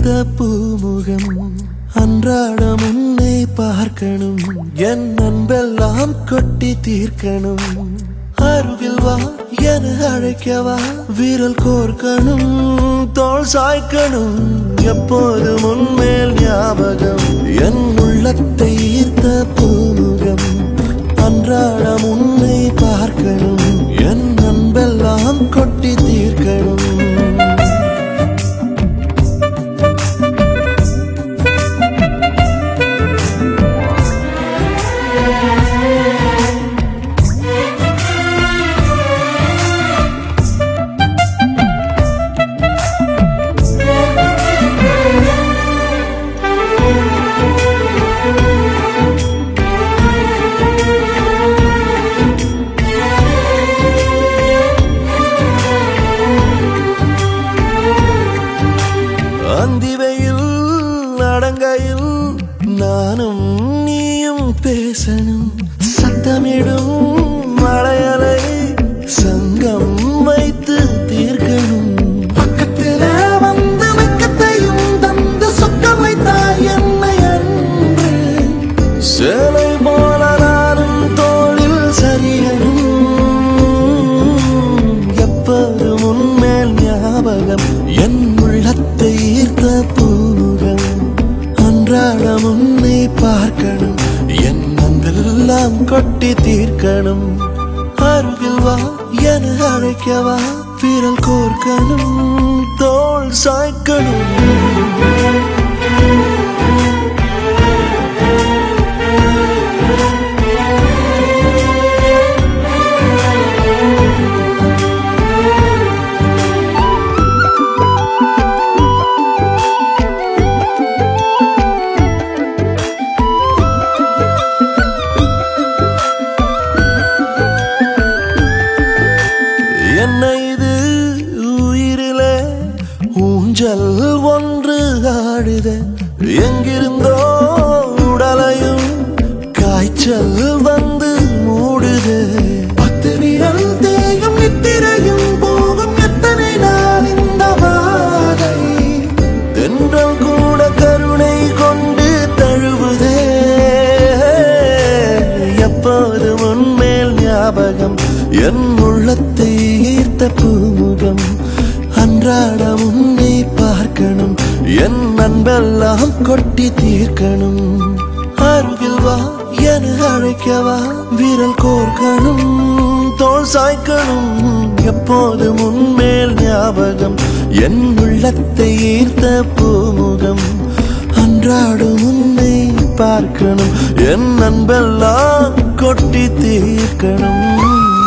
தீர்த்த பூமுகம் அன்றாடம் உன்னை பார்க்கணும் என் அன்பெல்லாம் கொட்டி தீர்க்கணும் அருகில் வா என அழைக்கவா விரல் கோர்க்கணும் தோள் சாய்க்கணும் எப்போதும் உன்மேல் ஞாபகம் என் உள்ளத்தை ஈர்த்த பூமுகம் அன்றாடம் உன்னை பார்க்கணும் என் அன்பெல்லாம் கொட்டி தீர்க்கணும் அந்திவையில் அடங்கையில் நானும் நீயும் பேசணும் சத்தமிடும் மலையலை சங்கம் வைத்து தீர்க்கணும் பக்கத்தில வந்து வெக்கத்தையும் தந்து சொக்கம் வைத்தாய் என்னை அன்று சேலை போல நானும் தோளில் சரியணும் எப்போதும் உன்மேல் ஞாபகம் என் உள்ளத்தை ஈர்த்த பூமுகம் அன்றாடம் உன்னை பார்க்கணும் என் அன்பெல்லாம் கொட்டி தீர்க்கணும் அருகில் வா என அழைக்கவா விரல் கோர்க்கணும் தோள் சாய்க்கணும் என்ன இது உயிரிலே ஊஞ்சல் ஒன்று ஆடுத எங்கிருந்தோ உடலையும் காய்ச்சல் வந்து மூடுது பத்து விரல் தேயும் நித்திரையும் போகும் எத்தனை நாள் இந்த வாதை தென்றல் கூட கருணை கொண்டு தழுவுதே எப்போது உன்மேல் ஞாபகம் என் உள்ளத்தை ஈர்த்த பூமுகம் அன்றாடம் உன்னை பார்க்கணும் என் அன்பெல்லாம் கொட்டி தீர்க்கணும் அருகில் வா என அழைக்கவா விரல் கோர்க்கணும் தோள் சாய்க்கணும் எப்போதும் உன்மேல் ஞாபகம் என் உள்ளத்தை ஈர்த்த பூமுகம் அன்றாடும் உன்னை பார்க்கணும் என் அன்பெல்லாம் கொட்டி தீர்க்கணும்